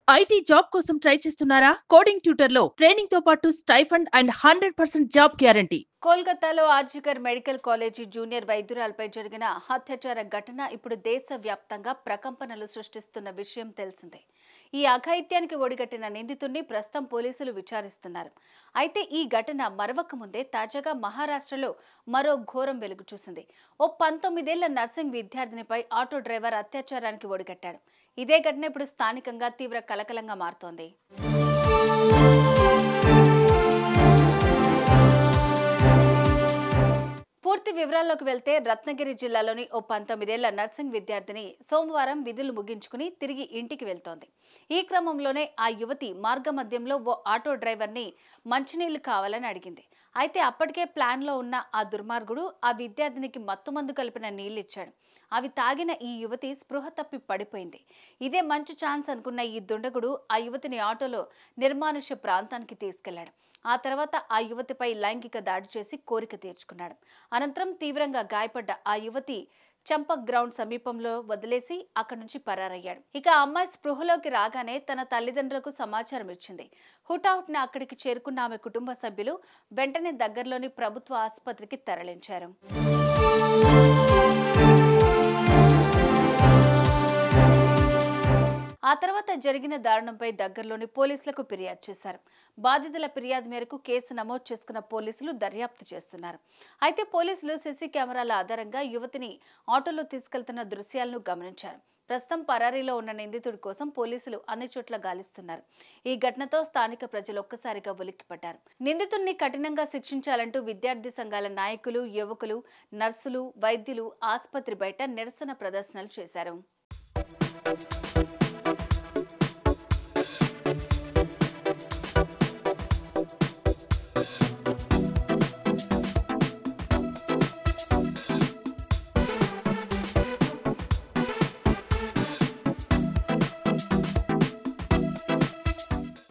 IT job కోసం try చేస్తున్నారా coding tutor లో ట్రైనింగ్ తో పాటు stipend and hundred percent job guarantee కోల్కతాలో ఆర్జికర్ మెడికల్ కాలేజీ జూనియర్ వైద్యురాలపై జరిగిన అత్యాచార ఘటన ఇప్పుడు దేశవ్యాప్తంగా ప్రకంపనలు సృష్టిస్తున్న విషయం తెలిసిందే ఈ అఘాయిత్యానికి ఒడిగట్టిన నిందితుడిని ప్రస్తుతం పోలీసులు విచారిస్తున్నారు అయితే ఈ ఘటన మరవక ముందే తాజాగా మహారాష్ట్రలో మరో ఘోరం వెలుగు చూసింది ఓ పంతొమ్మిదేళ్ల నర్సింగ్ విద్యార్థినిపై ఆటో డ్రైవర్ అత్యాచారానికి ఒడిగట్టాడు ఇదే ఘటన ఇప్పుడు స్థానికంగా తీవ్ర కలకలంగా మారుతోంది పూర్తి వివరాల్లోకి వెళ్తే రత్నగిరి జిల్లాలోని ఓ పంతొమ్మిదేళ్ల నర్సింగ్ విద్యార్థిని సోమవారం విధులు ముగించుకుని తిరిగి ఇంటికి వెళ్తోంది ఈ క్రమంలోనే ఆ యువతి మార్గమధ్యంలో ఓ ఆటో డ్రైవర్ని మంచినీళ్లు కావాలని అడిగింది అయితే అప్పటికే ప్లాన్లో ఉన్న ఆ దుర్మార్గుడు ఆ విద్యార్థినికి మత్తుమందు కలిపిన నీళ్లు ఇచ్చాడు అవి తాగిన ఈ యువతి స్పృహ తప్పి పడిపోయింది ఇదే మంచి ఛాన్స్ అనుకున్న ఈ దుండగుడు ఆ యువతిని ఆటోలో నిర్మానుష్య ప్రాంతానికి తీసుకెళ్లాడు ఆ తర్వాత ఆ యువతిపై లైంగిక దాడి చేసి కోరిక తీర్చుకున్నాడు అనంతరం తీవ్రంగా గాయపడ్డ ఆ యువతి చంపక్ గ్రౌండ్ సమీపంలో వదిలేసి అక్కడి నుంచి పరారయ్యాడు ఇక ఆ అమ్మాయి స్పృహలోకి రాగానే తన తల్లిదండ్రులకు సమాచారం ఇచ్చింది హుటాహుటిన అక్కడికి చేరుకున్న ఆమె కుటుంబ సభ్యులు వెంటనే దగ్గరలోని ప్రభుత్వ ఆసుపత్రికి తరలించారు ఆ తర్వాత జరిగిన దారుణంపై దగ్గరలోని పోలీసులకు ఫిర్యాదు చేశారు బాధితుల ఫిర్యాదు మేరకు కేసు నమోదు చేసుకున్న పోలీసులు దర్యాప్తు చేస్తున్నారు అయితే పోలీసులు సీసీ కెమెరాల ఆధారంగా యువతిని ఆటోలో తీసుకెళ్తున్న దృశ్యాలను గమనించారు ప్రస్తుతం పరారీలో ఉన్న నిందితుడి కోసం పోలీసులు అన్ని చోట్ల గాలిస్తున్నారు ఈ ఘటనతో స్థానిక ప్రజలు ఒక్కసారిగా ఉలిక్కిపడ్డారు నిందితుడిని కఠినంగా శిక్షించాలంటూ విద్యార్థి సంఘాల నాయకులు యువకులు నర్సులు వైద్యులు ఆసుపత్రి బయట నిరసన ప్రదర్శనలు చేశారు